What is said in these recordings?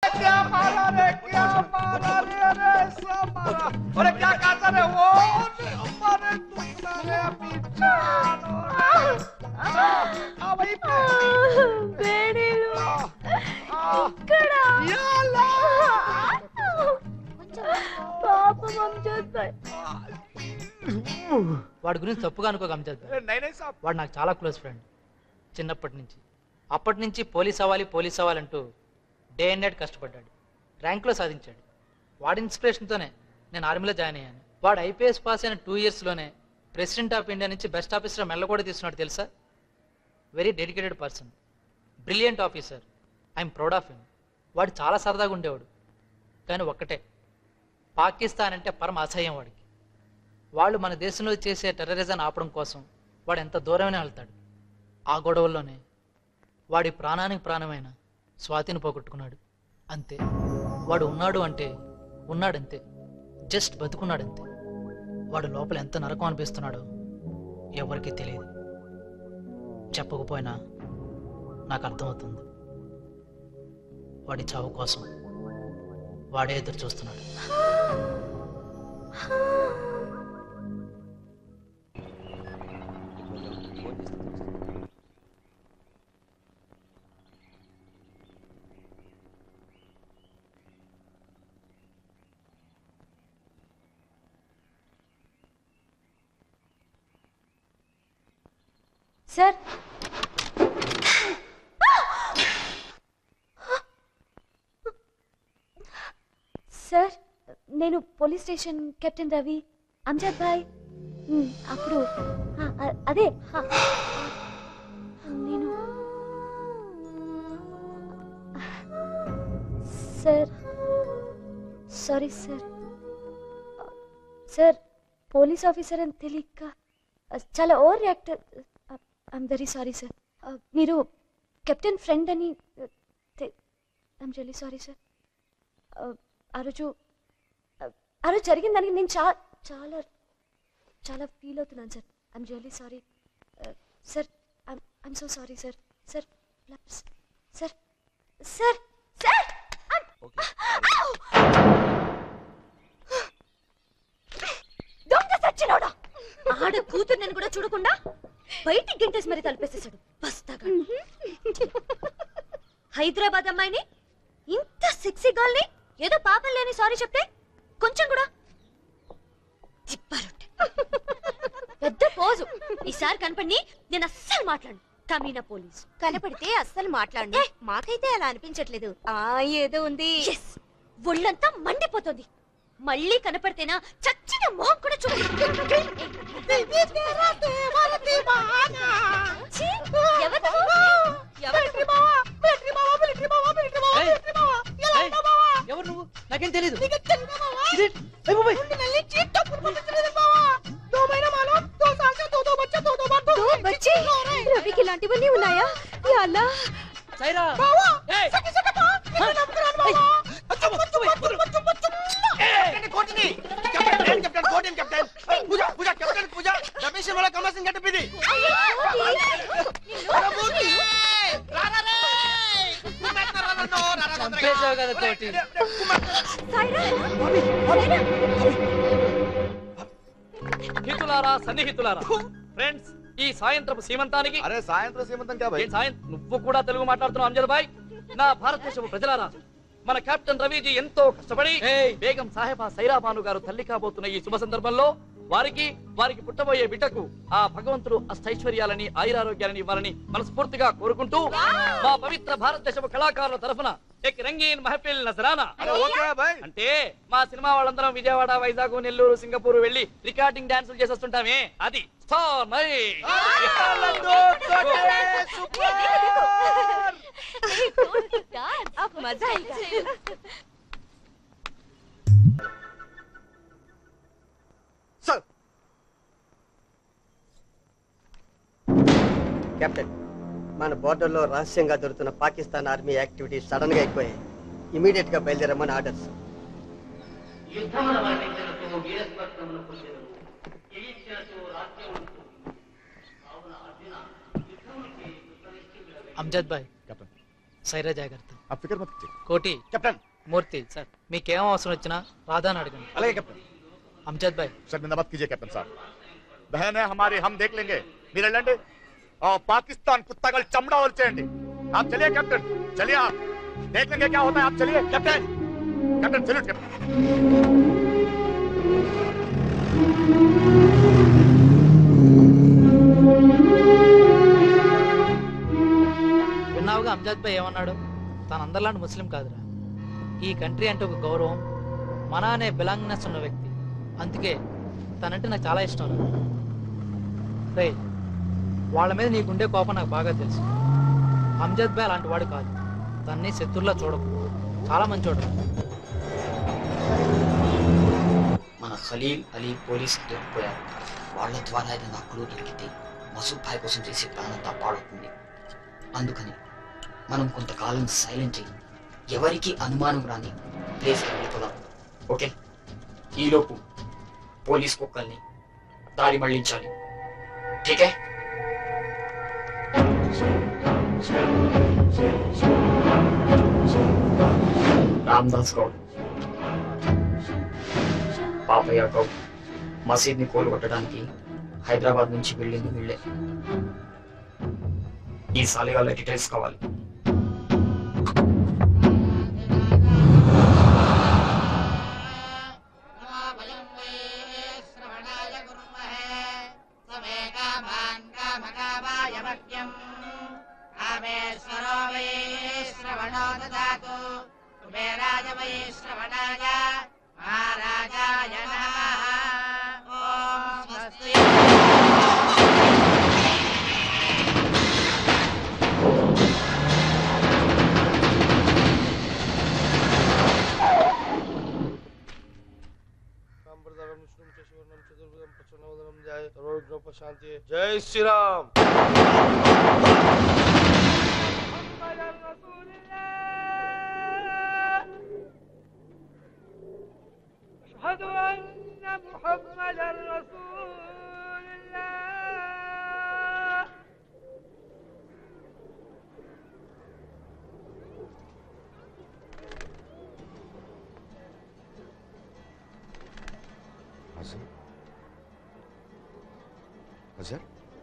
क्या मारा रे क्या मारा रे रे सब मारा अरे क्या कहता रे वो मारे टुकड़ा रे पिछानो आ वही पे వేడిలు आ ఇక్కడ याला పాపం అంజద్ భాయ్ వాడి గురించి తప్పుగా అనుకోక అమ్జద్ భాయ్ नहीं नहीं साहब వాడు నాకు చాలా క్లోజ్ ఫ్రెండ్ చిన్నప్పటి నుంచి అప్పటి నుంచి పోలీస్ అవ్వాలి పోలీస్ అవ్వాలంటూ డే అండ్ నైట్ కష్టపడ్డాడు ర్యాంక్లో సాధించాడు వాడి ఇన్స్పిరేషన్తోనే నేను ఆర్మీలో జాయిన్ అయ్యాను వాడు ఐపీఎస్ పాస్ అయిన టూ ఇయర్స్లోనే ప్రెసిడెంట్ ఆఫ్ ఇండియా నుంచి బెస్ట్ ఆఫీసర్ మెల్ల కూడా తీసుకున్నాడు తెలుసా very dedicated person brilliant officer I'm proud of him వాడు చాలా సరదాగా ఉండేవాడు కానీ ఒక్కటే పాకిస్తాన్ అంటే పరమ అసహ్యం వాడికి వాళ్ళు మన దేశంలో చేసే టెర్రరిజం ఆపడం కోసం వాడు ఎంత దూరమైనా వెళ్తాడు ఆ గొడవల్లోనే వాడి ప్రాణానికి ప్రాణమైన స్వాతిని పోగొట్టుకున్నాడు అంతే వాడు ఉన్నాడు అంటే ఉన్నాడంతే జస్ట్ బతుకున్నాడంతే వాడు లోపల ఎంత నరకం అనిపిస్తున్నాడో ఎవరికీ తెలియదు చెప్పకపోయినా నాకు అర్థమవుతుంది వాడి చావు కోసం వాడే ఎదురు చూస్తున్నాడు సార్ సార్ నేను police station captain Ravi Amjad bhai మ్, అప్పుడు ఆ, ఆ, అదే ఆ, నేను sir sorry sir sir police officer అని తెలియక చాలా overreact I'm very sorry sir మీరు కెప్టెన్ ఫ్రెండ్ అని ఐఎమ్ రియలీ సారీ సార్ ఆ రోజు uh, ఆ రోజు జరిగిన దానికి నేను చా చాలా చాలా ఫీల్ అవుతున్నాను sir I'm really sorry sir I'm so sorry sir sir sir sir sir దొంగ సచ్చినోడా ఆడ కూతుర్నని కూడా చూడకుండా బయటికి గంటేసి మరి తలిపేసేసాడు బస్తాగా హైదరాబాద్ అమ్మాయిని ఇంత సెక్సీ గర్ల్ని ఏదో పాపం లేని సారీ చెప్తే కొంచెం కూడా తిప్పారొట్టె. పెద్ద పోజు ఈసారి కనపడి నేను అస్సలు మాట్లాడు కమీనా పోలీస్ కనపడితే అస్సలు మాట్లాడు మాకైతే అలా అనిపించట్లేదు ఆ ఏదో ఉంది ఎస్ ఒళ్ళంతా మండిపోతుంది మళ్ళీ కనపడితేనా చచ్చిన మొహం కూడా చూడు ఛీ, ఎవరు నువ్వు? ఎవరు నువ్వు? ఏయ్, ఏయ్, ఎవరు నువ్వు నాకేం తెలీదు ఇదేంటి? ఏయ్ బాబోయ్. దో బచ్చి, రవికి ఇలాంటివన్నీ ఉన్నాయా యా అల్లా సైరా ఏయ్. कैप्टन कोटिनी कैप्टन कैप्टन कोटिन कैप्टन पूजा पूजा कैप्टन पूजा रमेश वाला कमल सिंह गट बिदी रबूती रारा रे कुमार रारा नो रारा చంపేశావు కదా కోటి సాయిరా హితులారా సన్నిహితులారా ఫ్రెండ్స్ ఈ సాయంత్రపు సీమంతానికి अरे సాయంత్రం సీమంతం क्या ఏ సాయం నువ్వు కూడా తెలుగు మాట్లాడుతున్నావు అంజద్ భాయ్ నా భారతదేశపు ప్రజలారా మన కెప్టెన్ రవిజీ ఎంతో కష్టపడి ఏయ్. బేగం సాహెబా సైరాబాను గారు తల్లి కాబోతున్న ఈ శుభ సందర్భంలో వారికి వారికి పుట్టబోయే బిడ్డకు ఆ భగవంతుడు అష్టైశ్వర్యాలని ఆయురారోగ్యాలని ఇవ్వాలని మనస్ఫూర్తిగా కోరుకుంటూ మా పవిత్ర భారతదేశపు కళాకారుల తరఫున ఎక్ రంగీన్ మహఫిల్ నజరానా अरे वो क्या है भाई అంటే మా సినిమా వాళ్ళందరం విజయవాడ వైజాగ్ నెల్లూరు సింగపూర్ వెళ్ళి రికార్డింగ్ డాన్సులు చేసేస్తుంటామే అది స్టార్ నైట్. अब मजा आएगा సార్ కెప్టెన్ మన బోర్డర్లో రహస్యంగా దొరుకుతున్న పాకిస్తాన్ ఆర్మీ యాక్టివిటీ సడన్ గా ఎక్కువయ్యాయి ఇమీడియట్ గా బయలుదేరమని ఆర్డర్స్ అమ్జద్ భాయ్ సైరా జాగ్రత్త आप फिक्र मत कीजिए కోటి कैप्टन మూర్తి సార్ మీకేం అవసరం వచ్చినా రాధాని అడగండి अलग कैप्टन అంజద్ భాయ్ शर्मिंदा मत कीजिए कैप्टन साहब बहन है हमारी हम देख लेंगे మీరు వెళ్ళండి और पाकिस्तान कुत्ता का चमड़ा और चेंडी आप चलिए कैप्टन चलिए आप देख लेंगे क्या होता है आप चलिए कैप्टन कैप्टन सैल्यूट कैप्टन విన్నావుగా అంజద్ భాయ్ ఏమన్నాడు తన అందరిలాంటి ముస్లిం కాదురా ఈ కంట్రీ అంటే ఒక గౌరవం మన అనే బిలాంగ్నెస్ ఉన్న వ్యక్తి అందుకే తనంటే నాకు చాలా ఇష్టం రా రే వాళ్ళ మీద నీకుండే కోపం నాకు బాగా తెలుసు అంజద్ భాయ్ అలాంటి వాడు కాదు తన్ని శత్రుల్లా చూడకు చాలా మంచోడు మన ఖలీల్ అలీ పోలీసులు దొరికిపోయారు వాళ్ళ ద్వారా ఏదైనా క్లూ దొరికితే మసూద్ భాయ్ కోసం చేసే ప్లాన్ అంతా పాడవుతుంది అందుకని మనం కొంతకాలం సైలెంట్ అయ్యి ఎవరికి అనుమానం రాని ప్లేస్కి వెళ్ళిపోదాం ఓకే ఈలోపు పోలీస్ కుక్కల్ని దారి మళ్లించాలి ఠీకే రామ్దాస్ గౌడ్ పాపయ్య గౌడ్ మసీద్ని కూలగొట్టడానికి హైదరాబాద్ నుంచి వెళ్ళింది వీళ్ళే ఈ సాలిగాల డీటెయిల్స్ కావాలి శాంతి జై శ్రీరామ్ أشهد أن محمدا رسول الله अजहर अजहर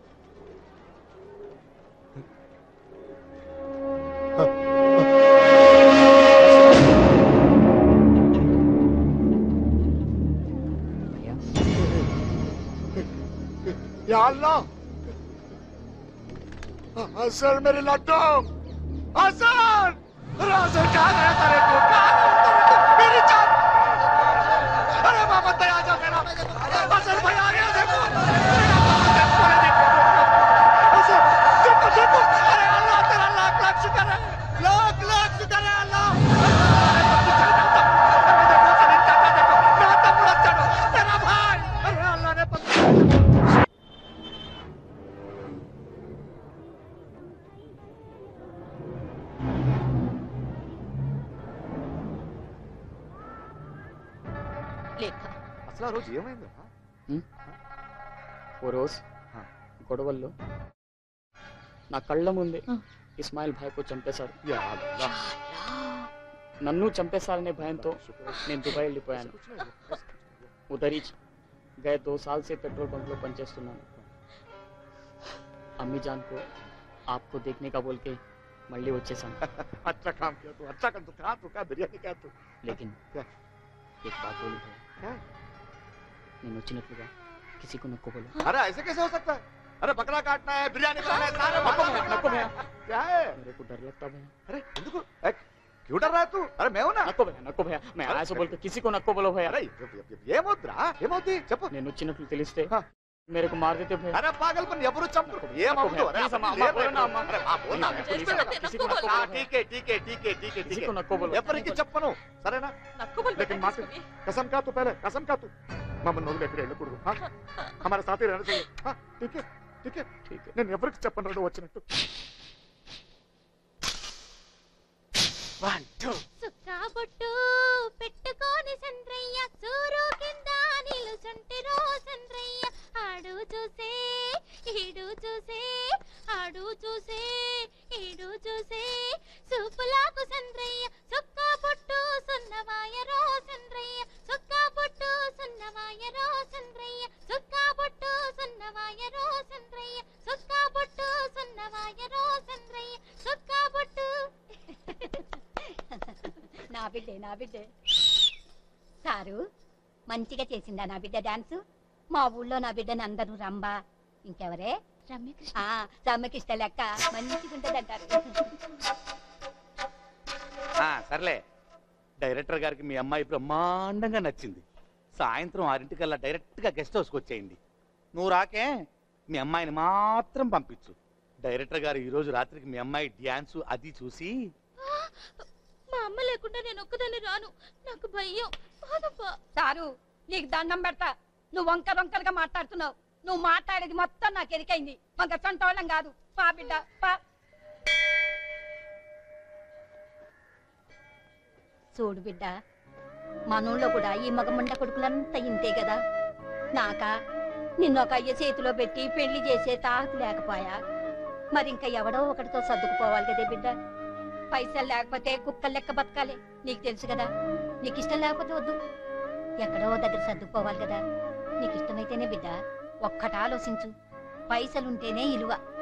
या अल्लाह अजहर मेरे लड्डू अजहर अरे अजहर कहाँ गया तेरे को कहाँ गया तेरे को? मेरी जान अरे बाबा दया जा मेरा अजहर भाई आ गया देखो अरे देखो, अजहर, देखो देखो अरे अल्लाह तेरा लाख लाख शुक्र है लाख लाख शुक्र है अल्लाह अरे बच्चे चले जाता अरे देखो चले जाता देखो नाता बुरा चढ़ो तेरा भाई अरे अल्लाह ने बंद లేఖ అసలు ఆ రోజు ఏమైంది ఓ రోజు ఆ. గొడవల్లో నా కళ్ళ ముందే ఇస్మాయిల్ భాయ్కు చంపేశారు యా అల్లాహ్ నన్ను చంపేశారనే భయంతో నేను దుబాయ్ వెళ్ళిపోయాను ఉదరి గయ దో సాల్ సే పెట్రోల్ బంక్ లో పనిచేస్తున్నాను అమ్मी जान को आपको देखने का बोल के మళ్ళీ వచ్చేసాను अच्छा काम किया तू अच्छा कर तू कहा तू कहा बिरयानी कहा तू लेकिन क्या? एक बात बोली है क्या? నేను వచ్చినట్లుగా किसी को नको बोलो अरे ऐसे कैसे हो सकता है अरे बकरा काटना है बिरयानी बनाना है सारे नको भागा, भैया, भागा, नको भागा। भैया। क्या है मेरे को डर लगता भैया अरे ఎందుకు ए, क्यों डर रहा है तू अरे मैं हूं ना नको भैया नको भैया मैं अरे, ऐसा बोल के किसी को नको बोलो भैया अरे ఏమవుతురా ఏమవుతుంది చెప్పు నేను వచ్చినట్లు తెలిస్తే हाँ। मेरे को मार देते भैया అరే పాగల్ పని ఎవరు చంపరు ఏమవుతుంది అరే Please, అమ్మా, అసలు అమ్మా, ఏం बोलो ना, अम्मा। అరే ఆ, बोल ना, Please, please, please, please. किसी को नको हाँ, बोलो ठीक है ठीक है ठीक है ठीक है किसी ठीक को है नको बोलो ఎవరికి చెప్పను సరేనా लेकिन माँ के कसम खा तू पहले कसम खा तू మమ్మల్ని వదిలేక వెళ్ళకూడదు हाँ? हमारे साथ ही रहना चाहिए हाँ, ठीक है ठीक है ठीक है నేను ఎవరికి చెప్పను రెండు వచ్చినట్టు వన్ టూ సుక్కా బొట్టు పెట్టుకోని చంద్రయ్య సూరు కింద నిలుచుంటిరో చంద్రయ్య ఆడు చూసే ఈడు చూసే ఆడు చూసే ఈడు చూసే సూపులాకు చంద్రయ్య నా బిడ్డే నా బిడ్డే సారు మంచిగా చేసిందా నా బిడ్డ డాన్స్ మా ఊళ్ళో నా బిడ్డని అందరూ రంబా ఇంకెవరే రమ్యకృష్ణ ఆ రమ్మకిష్ట లెక్క మంచిగా ఉంటదంటారు ఆ, సర్లే డైరెక్టర్ గారికి మీ అమ్మాయి బ్రహ్మాండంగా నచ్చింది సాయంత్రం ఆరింటికల్లా డైరెక్ట్ గా గెస్ట్ హౌస్కి వచ్చేయండి నువ్వు రాకే మీ అమ్మాయిని మాత్రం పంపించు డైరెక్టర్ గారు ఈ రోజు రాత్రికి మీ అమ్మాయి డ్యాన్స్ అది చూసి మా అమ్మ లేకుండా నేను ఒక్కదాన్ని రాను నాకు భయం బాధపా సారు నీకు దండం పెడతా నువ్వు వంకర వంకరగా మాట్లాడుతున్నావు నువ్వు మాట్లాడేది మొత్తం నాకు ఎరికైంది వంక సొంటోళ్ళం కాదు పా బిడ్డ పా చూడు బిడ్డ మనూళ్ళో కూడా ఈ మగమండ కొడుకులంతా ఇంతే కదా నాకా నిన్న ఒక అయ్య చేతిలో పెట్టి పెళ్లి చేసే తాహతు లేకపోయా మరి ఇంకా ఎవడో ఒకటితో సర్దుకుపోవాలి కదే బిడ్డ పైసలు లేకపోతే కుక్కలు లెక్క బతకాలి నీకు తెలుసు కదా నీకు ఇష్టం లేకపోతే వద్దు ఎక్కడో దగ్గర సర్దుకుపోవాలి కదా నీకు ఇష్టమైతేనే బిడ్డ ఒక్కట ఆలోచించు పైసలుంటేనే ఇలువ